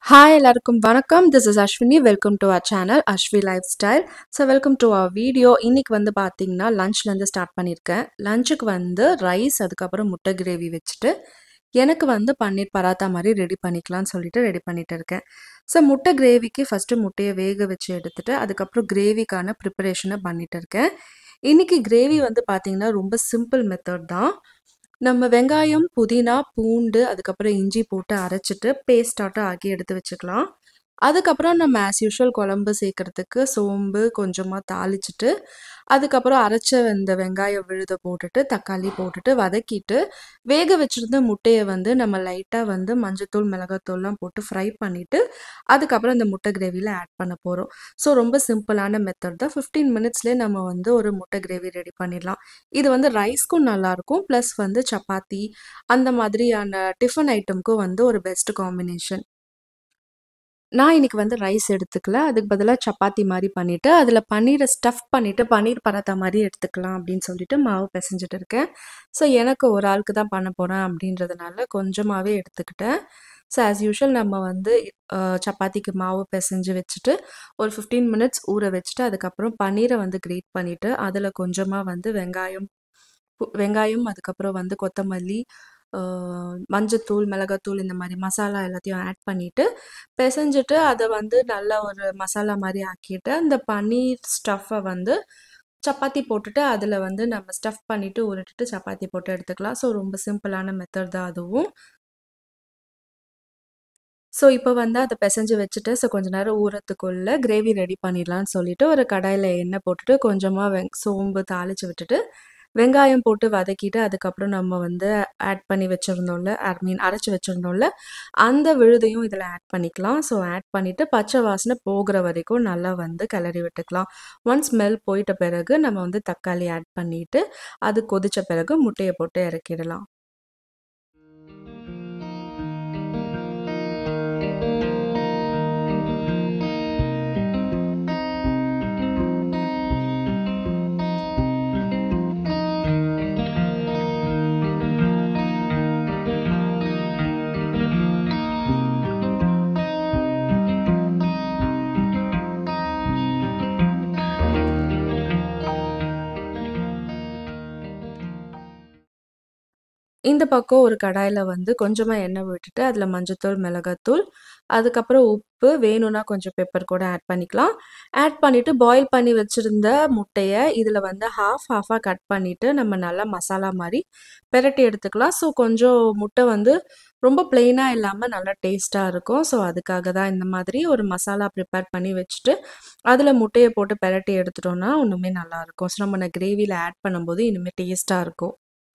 Hi எல்லாருக்கும் வணக்கம் this is Ashwini welcome to our channel Ashvi lifestyle so welcome to our video இன்னைக்கு வந்து பார்த்தீங்கன்னா லஞ்ச்லேருந்து ஸ்டார்ட் பண்ணியிருக்கேன் லஞ்சுக்கு வந்து ரைஸ் அதுக்கப்புறம் முட்டை கிரேவி வச்சுட்டு எனக்கு வந்து பன்னீர் பராத்தா மாதிரி ரெடி பண்ணிக்கலாம்னு சொல்லிட்டு ரெடி பண்ணிட்டு இருக்கேன் ஸோ முட்டை கிரேவிக்கு ஃபஸ்ட்டு முட்டையை வேக வச்சு எடுத்துட்டு அதுக்கப்புறம் கிரேவிக்கான ப்ரிப்பரேஷனை பண்ணிட்டு இருக்கேன் இன்னைக்கு கிரேவி வந்து பார்த்தீங்கன்னா ரொம்ப சிம்பிள் மெத்தட் தான் நம்ம வெங்காயம் புதினா பூண்டு அதுக்கப்புறம் இஞ்சி போட்டு அரைச்சிட்டு பேஸ்டாட்டம் ஆக்கி எடுத்து வச்சுக்கலாம் அதுக்கப்புறம் நம்ம ஆஸ் யூஷுவல் குழம்பு சேர்க்கறதுக்கு சோம்பு கொஞ்சமாக தாளிச்சிட்டு அதுக்கப்புறம் அரைச்ச இந்த வெங்காயம் விழுத போட்டுட்டு தக்காளி போட்டுட்டு வதக்கிட்டு வேக வச்சிருந்த முட்டையை வந்து நம்ம லைட்டாக வந்து மஞ்சத்தூள் மிளகாத்தூள்லாம் போட்டு ஃப்ரை பண்ணிவிட்டு அதுக்கப்புறம் இந்த முட்டை கிரேவியில் ஆட் பண்ண போகிறோம் ஸோ ரொம்ப சிம்பிளான மெத்தட் தான் ஃபிஃப்டீன் மினிட்ஸ்லேயே நம்ம வந்து ஒரு முட்டை கிரேவி ரெடி பண்ணிடலாம் இது வந்து ரைஸ்க்கும் நல்லாயிருக்கும் ப்ளஸ் வந்து சப்பாத்தி அந்த மாதிரியான டிஃபன் ஐட்டம்க்கும் வந்து ஒரு பெஸ்ட் காம்பினேஷன் நான் இன்னைக்கு வந்து ரைஸ் எடுத்துக்கல அதுக்கு பதிலாக சப்பாத்தி மாதிரி பண்ணிவிட்டு அதில் பன்னீரை ஸ்டஃப் பண்ணிவிட்டு பன்னீர் பராத்தா மாதிரி எடுத்துக்கலாம் அப்படின்னு சொல்லிட்டு மாவு பிசைஞ்சிட்டு இருக்கேன் ஸோ எனக்கு ஒரு ஆளுக்கு தான் பண்ண போகிறேன் அப்படின்றதுனால கொஞ்சமாகவே எடுத்துக்கிட்டேன் ஸோ ஆஸ் யூஷுவல் நம்ம வந்து அஹ், சப்பாத்திக்கு மாவு பிசைஞ்சு வச்சுட்டு ஒரு ஃபிஃப்டீன் மினிட்ஸ் ஊற வச்சுட்டு அதுக்கப்புறம் பன்னீரை வந்து கிரேட் பண்ணிவிட்டு அதில் கொஞ்சமாக வந்து வெங்காயம் பு- வெங்காயம் அதுக்கப்புறம் வந்து கொத்தமல்லி ஆஹ் மஞ்சத்தூள் மிளகாத்தூள் இந்த மாதிரி மசாலா எல்லாத்தையும் ஆட் பண்ணிட்டு பிசைஞ்சிட்டு அதை வந்து நல்ல ஒரு மசாலா மாதிரி ஆக்கிட்டு அந்த பன்னீர் ஸ்டஃப்பை வந்து சப்பாத்தி போட்டுட்டு அதில் வந்து நம்ம ஸ்டஃப் பண்ணிட்டு உருட்டிட்டு சப்பாத்தி போட்டு எடுத்துக்கலாம் ஸோ ரொம்ப சிம்பிளான மெத்தட் தான் அதுவும் ஸோ இப்போ வந்து அதை பிசைஞ்சு வச்சுட்டு ஸோ கொஞ்ச நேரம் ஊறத்துக்குள்ள கிரேவி ரெடி பண்ணிடலாம்னு சொல்லிட்டு ஒரு கடாயில் எண்ணெய் போட்டுட்டு கொஞ்சமாக வெங் சோம்பு தாளிச்சு விட்டுட்டு வெங்காயம் போட்டு வதக்கிட்டு அதுக்கப்புறம் நம்ம வந்து ஆட் பண்ணி வச்சுருந்தோம்ல ஐ மீன் அரைச்சி வச்சுருந்தோம்ல அந்த விழுதையும் இதில் ஆட் பண்ணிக்கலாம் ஸோ ஆட் பண்ணிவிட்டு பச்சை வாசனை போகிற வரைக்கும் நல்லா வந்து கிளறி விட்டுக்கலாம் ஒன் ஸ்மெல் போயிட்ட பிறகு நம்ம வந்து தக்காளி ஆட் பண்ணிட்டு அது கொதிச்ச பிறகு முட்டையை போட்டு இறக்கிடலாம் இந்த பக்கம் ஒரு கடாயில் வந்து கொஞ்சமாக எண்ணெய் விட்டுட்டு அதில் மஞ்சத்தூள் மிளகாத்தூள் அதுக்கப்புறம் உப்பு வேணும்னா கொஞ்சம் பெப்பர் கூட ஆட் பண்ணிக்கலாம் ஆட் பண்ணிவிட்டு பாயில் பண்ணி வச்சுருந்த முட்டையை இதில் வந்து ஹாஃப் ஹாஃபாக கட் பண்ணிவிட்டு நம்ம நல்லா மசாலா மாதிரி பெரட்டி எடுத்துக்கலாம் ஸோ கொஞ்சம் முட்டை வந்து ரொம்ப பிளெயினாக இல்லாமல் நல்லா டேஸ்ட்டாக இருக்கும் ஸோ அதுக்காக தான் இந்த மாதிரி ஒரு மசாலா ப்ரிப்பேர் பண்ணி வச்சுட்டு அதில் முட்டையை போட்டு பெரட்டி எடுத்துட்டோம்னா இன்னுமே நல்லாயிருக்கும் ஸோ நம்ம கிரேவியில் ஆட் பண்ணும்போது இனிமேல் டேஸ்ட்டாக இருக்கும்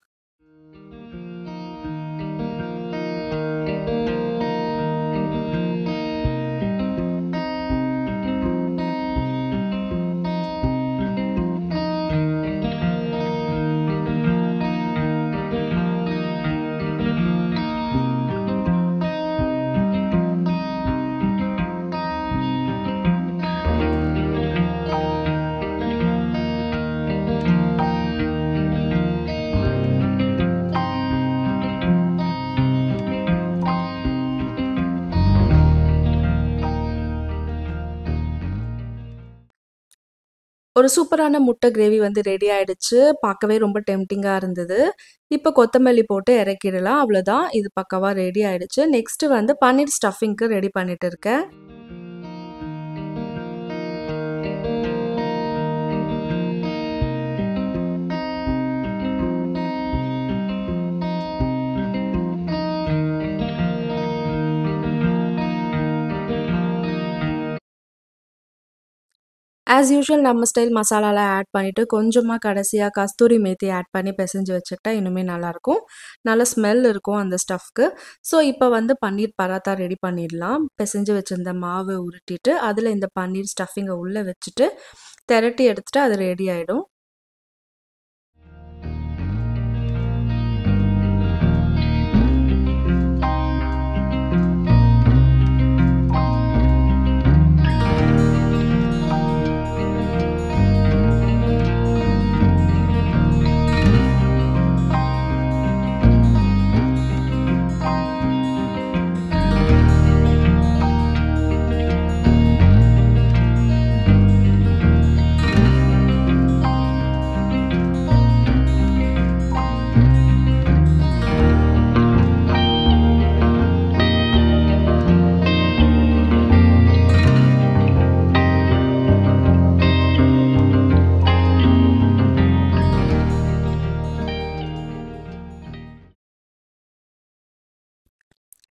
ஒரு சூப்பரான முட்டை கிரேவி வந்து ரெடி ஆயிடுச்சு பார்க்கவே ரொம்ப டெம்டிங்காக இருந்தது இப்போ கொத்தமல்லி போட்டு இறக்கிடலாம் அவ்வளோதான் இது பக்கவாக ரெடி ஆயிடுச்சு நெக்ஸ்ட் வந்து பன்னீர் ஸ்டஃபிங்க்கு ரெடி பண்ணிட்டு இருக்கேன் ஆஸ் யூஷுவல் நம்ம ஸ்டைல் மசாலாலாம் ஆட் பண்ணிவிட்டு கொஞ்சமாக கடைசியாக கஸ்தூரி மேத்தி ஆட் பண்ணி பிசைஞ்சு வச்சுக்கிட்டா இன்னுமே நல்லாயிருக்கும் நல்ல ஸ்மெல் இருக்கும் அந்த ஸ்டஃப்க்கு ஸோ இப்போ வந்து பன்னீர் பராத்தா ரெடி பண்ணிடலாம் பிசைஞ்சு வச்சுருந்த மாவை உருட்டிட்டு அதில் இந்த பன்னீர் ஸ்டஃபிங்கை உள்ளே வச்சுட்டு திரட்டி எடுத்துட்டு அது ரெடி ஆகிடும்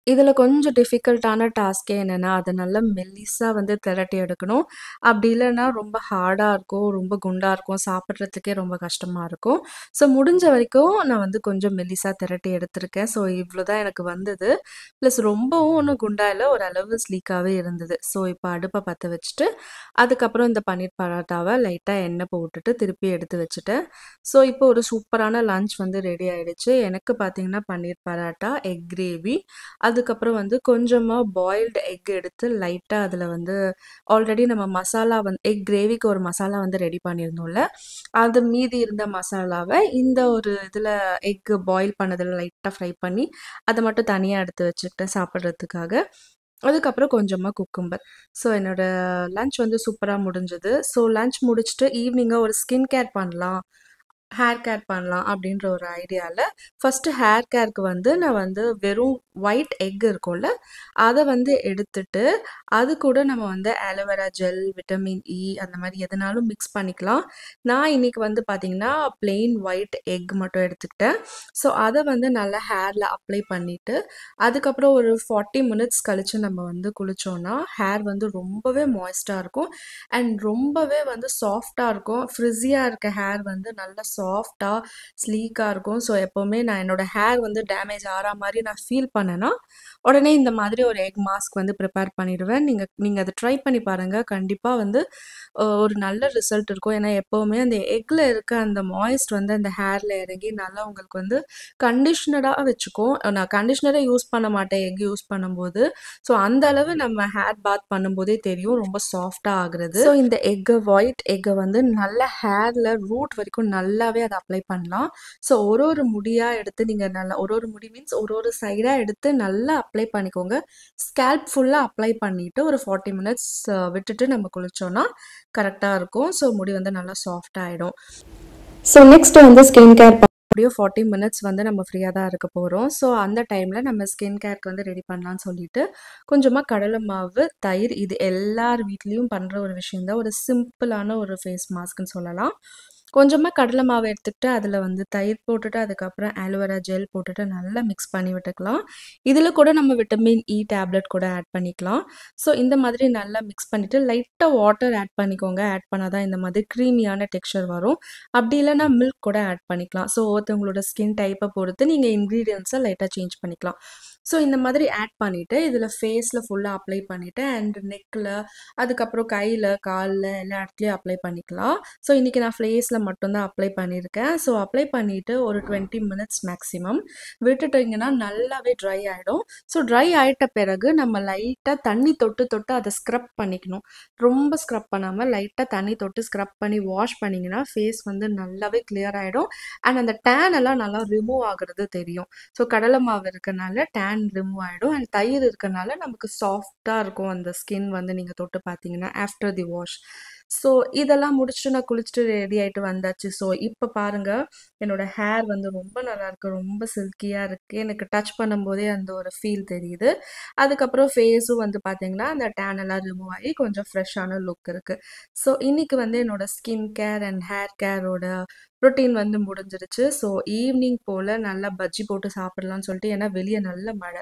இதில கொஞ்சம் டிஃபிகல்ட்டான டாஸ்க்கே என்னன்னா, அத நல்லா மெல்லிசா வந்து திரட்டி எடுக்கணும். அப்படி இல்லன்னா ரொம்ப ஹார்டா இருக்கும், ரொம்ப குண்டா இருக்கும். சாப்பிடுறதுக்கே ரொம்ப கஷ்டமா இருக்கும். ஸோ முடிஞ்ச வரைக்கும் நான் வந்து கொஞ்சம் மெல்லிசா திரட்டி எடுத்திருக்கேன். ஸோ இவ்ளோ தான் எனக்கு வந்தது. ப்ளஸ் ரொம்பவும் ஒண்ணும் குண்டா இல்ல. ஓரளவு ஸ்லீக்காவே இருந்தது. ஸோ இப்ப அடுப்ப பத்த வச்சுட்டு, அதுக்கப்புறம் இந்த பன்னீர் பராட்டாவ லைட்டா எண்ணெய் போட்டுட்டு திருப்பி எடுத்து வச்சுட்டேன். ஸோ இப்போ ஒரு சூப்பரான லஞ்ச் வந்து ரெடி ஆயிடுச்சு. எனக்கு பார்த்தீங்கன்னா, பன்னீர் பராட்டா, எக் கிரேவி, அதுக்கப்புறம் வந்து கொஞ்சமா பாயில்டு எக் எடுத்து லைட்டா அதில வந்து ஆல்ரெடி நம்ம மசாலா வந்து எக் கிரேவிக்கு ஒரு மசாலா வந்து ரெடி பண்ணியிருந்தோம்ல, அது மீதி இருந்த மசாலாவ இந்த ஒரு இதில எக் பாயில் பண்ணதில லைட்டா ஃப்ரை பண்ணி, அத மட்டும் தனியா எடுத்து வச்சுக்கிட்டேன் சாப்பிடுறதுக்காக. அதுக்கப்புறம் கொஞ்சமா குக்கும்பர். ஸோ என்னோட லஞ்ச் வந்து சூப்பரா முடிஞ்சது. ஸோ லஞ்ச் முடிச்சுட்டு ஈவினிங்கா ஒரு ஸ்கின் கேர் பண்ணலாம், ஹேர் கேர் பண்ணலாம் அப்படின்ற ஒரு ஐடியால, ஃபர்ஸ்ட்டு ஹேர் கேருக்கு வந்து நான் வந்து வெறும் ஒயிட் எக் இருக்கும்ல, அத வந்து எடுத்துட்டு, அது கூட நம்ம வந்து ஆலோவேரா ஜெல், விட்டமின் இ அந்த மாரி எதுனாலும் மிக்ஸ் பண்ணிக்கலாம். நான் இன்னைக்கு வந்து பார்த்தீங்கன்னா, பிளெயின் ஒயிட் எக் மட்டும் எடுத்துக்கிட்டேன். ஸோ அத வந்து நல்லா ஹேர்ல அப்ளை பண்ணிட்டு, அதுக்கப்புறம் ஒரு 40 மினிட்ஸ் கழிச்சு நம்ம வந்து குளிச்சோம்னா, ஹேர் வந்து ரொம்பவே மாய்ஸ்ட்டா இருக்கும். அண்ட் ரொம்பவே வந்து சாஃப்ட்டா இருக்கும். ஃப்ரிஸியா இருக்க ஹேர் வந்து நல்லா சாஃப்ட்டா, ஸ்லீக்கா இருக்கும். ஸோ எப்பவுமே நான் என்னோட ஹேர் வந்து டேமேஜ் ஆறா மாரி நான் ஃபீல் பண்ணேன்னா, உடனே இந்த மாதிரி ஒரு எக் மாஸ்க் வந்து ப்ரிப்பேர் பண்ணிடுவேன். நீங்க நீங்க அத ட்ரை பண்ணி பாருங்க. கண்டிப்பா வந்து அ ஒரு நல்ல ரிசல்ட் இருக்கும். ஏன்னா எப்பவுமே அந்த எக்ல இருக்க அந்த மாய்ஸ்ட் வந்து அந்த ஹேர்ல இறங்கி நல்லா உங்களுக்கு வந்து கண்டிஷனரா வச்சுக்கும். நான் கண்டிஷனரே யூஸ் பண்ண மாட்டேன் எக் யூஸ் பண்ணும்போது. ஸோ அந்த அளவு நம்ம ஹேர் பாத் பண்ணும்போதே தெரியும். ரொம்ப சாஃப்ட்டா ஆகுறது. ஸோ இந்த எக்க ஒயிட் எக்க வந்து நல்லா ஹேர்ல ரூட் வரைக்கும் நல்லாவே அத அப்ளை பண்ணலாம். ஸோ ஒரு ஒரு முடியா எடுத்து நீங்க நல்லா ஒரு ஒரு முடி மீன்ஸ் ஒரு ஒரு சைடா எடுத்து நல்லா அப்ளை பண்ணிக்கோங்க. ஸ்கேல்ப் ஃபுல்லா அப்ளை பண்ணிட்டு ஒரு 40 மினிட்ஸ் விட்டுட்டு நம்ம குளிச்சோம்னா, கரெக்ட்டா இருக்கும். ஸோ முடி வந்து நல்லா சாஃப்ட்டா ஆயிடும். ஸோ நெக்ஸ்ட் வந்து ஸ்கின் கேர் எப்படியும் 40 மினிட்ஸ் வந்து நம்ம ஃப்ரீயா தான் இருக்க போறோம். ஸோ அந்த டைம்ல நம்ம ஸ்கின் கேர்க்கு வந்து ரெடி பண்ணலான்னு சொல்லிட்டு, கொஞ்சமா கடலை மாவு, தயிர் இது எல்லார் வீட்லயும் பண்ற ஒரு விஷயம் தான். ஒரு சிம்பிளான ஒரு ஃபேஸ் மாஸ்க்ன்னு சொல்லலாம். கொஞ்சமா கடலை மாவு எடுத்துக்கிட்டு, அதில வந்து தயிர் போட்டுட்டு, அதுக்கப்புறம் ஆலோவேரா ஜெல் போட்டுட்டு நல்லா மிக்ஸ் பண்ணி விட்டுக்கலாம். இதில கூட நம்ம விட்டமின் இ டேப்லெட் கூட ஆட் பண்ணிக்கலாம். ஸோ இந்த மாதிரி நல்லா மிக்ஸ் பண்ணிட்டு, லைட்டா வாட்டர் ஆட் பண்ணிக்கோங்க. ஆட் பண்ணா தான் இந்த மாதிரி க்ரீமியான டெக்ஸ்சர் வரும். அப்படி இல்லன்னா மில்க் கூட ஆட் பண்ணிக்கலாம். ஸோ ஒவ்வொருத்தவங்களோட ஸ்கின் டைப்ப பொறுத்து நீங்க இன்கிரீடியன்ட்ஸ லைட்டா சேஞ்ச் பண்ணிக்கலாம். ஸோ இந்த மாதிரி ஆட் பண்ணிட்டு, இதில ஃபேஸ்ல ஃபுல்லா அப்ளை பண்ணிட்டு, அண்ட் நெக்ல, அதுக்கப்புறம் கையில, கால்ல எல்லா இடத்துலயும் அப்ளை பண்ணிக்கலாம். ஸோ இன்னைக்கு நான் ஃபேஸ்ல மட்டும் தான் அப்ளை பண்ணியிருக்கேன். ஸோ அப்ளை பண்ணிட்டு ஒரு 20 மினிட்ஸ் மேக்ஸிமம் விட்டுட்டீங்கன்னா நல்லாவே ட்ரை ஆயிடும். ஸோ ட்ரை ஆயிட்ட பிறகு நம்ம லைட்டா தண்ணி தொட்டு தொட்டு அத ஸ்க்ரப் பண்ணிக்கணும். ரொம்ப ஸ்க்ரப் பண்ணாம லைட்டா தண்ணி தொட்டு ஸ்க்ரப் பண்ணி வாஷ் பண்ணீங்கன்னா, ஃபேஸ் வந்து நல்லாவே கிளியர் ஆயிடும். அண்ட் அந்த டேன் எல்லாம் நல்லா ரிமூவ் ஆகுறது தெரியும். ஸோ கடலை மாவு இருக்கனால டேன் ரிமூவ் ஆயிடும். அண்ட் தயிர் இருக்கனால நமக்கு சாஃப்ட்டா இருக்கும் அந்த ஸ்கின் வந்து நீங்க தொட்டு பார்த்தீங்கன்னா, ஆஃப்டர் தி வாஷ். ஸோ இதெல்லாம் முடிச்சுட்டு நான் குளிச்சுட்டு ரெடி ஆயிட்டு வந்தாச்சு. ஸோ இப்ப பாருங்க, என்னோட ஹேர் வந்து ரொம்ப நல்லாயிருக்கு. ரொம்ப சில்கியா இருக்கு. எனக்கு டச் பண்ணும்போதே அந்த ஒரு ஃபீல் தெரியுது. அதுக்கப்புறம் ஃபேஸும் வந்து பார்த்தீங்கன்னா, அந்த டேன் எல்லாம் ரிமூவ் ஆகி கொஞ்சம் ஃப்ரெஷ்ஷான லுக் இருக்கு. ஸோ இன்னைக்கு வந்து என்னோட ஸ்கின் கேர் அண்ட் ஹேர் கேரோட ரொட்டீன் வந்து முடிஞ்சிருச்சு. ஸோ ஈவினிங் போல நல்லா பஜ்ஜி போட்டு சாப்பிடலான்னு சொல்லிட்டு ஏன்னா வெளிய நல்ல மழை.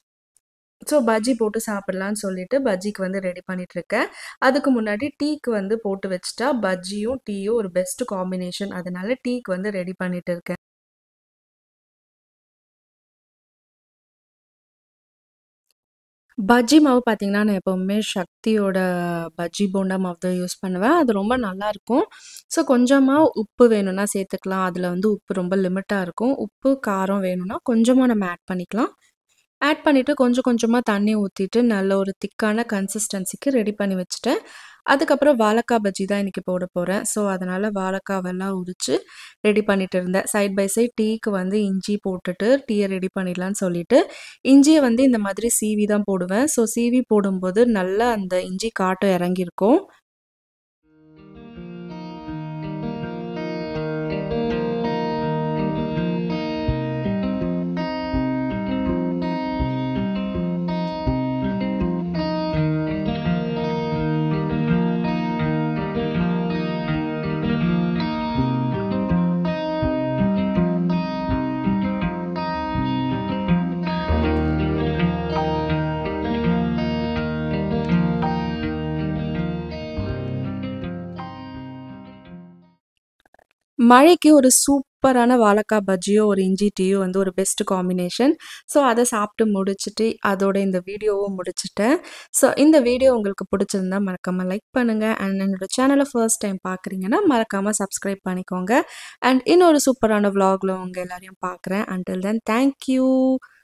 ஸோ பஜ்ஜி போட்டு சாப்பிடலான்னு சொல்லிட்டு பஜ்ஜிக்கு வந்து ரெடி பண்ணிட்டுருக்கேன். அதுக்கு முன்னாடி டீக்கு வந்து போட்டு வச்சுட்டா, பஜ்ஜியும், டீயும் ஒரு பெஸ்ட் காம்பினேஷன். அதனால டீக்கு வந்து ரெடி பண்ணிட்டு இருக்கேன். பஜ்ஜி மாவு பார்த்தீங்கன்னா, நான் எப்பவுமே சக்தியோட பஜ்ஜி போண்டா மாவு தான் யூஸ் பண்ணுவேன். அது ரொம்ப நல்லாயிருக்கும். ஸோ கொஞ்சமா உப்பு வேணும்னா சேர்த்துக்கலாம். அதில வந்து உப்பு ரொம்ப லிமிட்டா இருக்கும். உப்பு, காரம் வேணும்னா கொஞ்சமா நம்ம ஆட் பண்ணிக்கலாம். ஆட் பண்ணிட்டு கொஞ்சம் கொஞ்சமா தண்ணி ஊத்திட்டு, நல்ல ஒரு திக்கான கன்சிஸ்டன்சிக்கு ரெடி பண்ணி வச்சுட்டேன். அதுக்கப்புறம் வாழைக்கா பஜ்ஜி தான் இன்னைக்கு போட போறேன். ஸோ அதனால வாழைக்காவெல்லாம் உரிச்சு ரெடி பண்ணிட்டு இருந்தேன். சைட் பை சைட் டீக்கு வந்து இஞ்சி போட்டுட்டு, டீய ரெடி பண்ணிடலான்னு சொல்லிட்டு, இஞ்சிய வந்து இந்த மாதிரி சீவி தான் போடுவேன். ஸோ சீவி போடும்போது நல்லா அந்த இஞ்சி காட்டம் இறங்கியிருக்கும். மழைக்கு ஒரு சூப்பரான வாழைக்காய் பஜ்ஜியோ, ஒரு இஞ்சி டீயோ வந்து ஒரு பெஸ்ட் காம்பினேஷன். ஸோ, அத சாப்பிட்டு முடிச்சுட்டு, அதோட இந்த வீடியோவும் முடிச்சுட்டேன். ஸோ, இந்த வீடியோ உங்களுக்கு பிடிச்சிருந்தா மறக்காம லைக் பண்ணுங்க. அண்ட் என்னோட சேனல ஃபர்ஸ்ட் டைம் பார்க்குறீங்கன்னா, மறக்காம சப்ஸ்கிரைப் பண்ணிக்கோங்க. அண்ட் இன்னொரு சூப்பரான விளாக்ல உங்க எல்லாரையும் பார்க்குறேன். Until then thank you.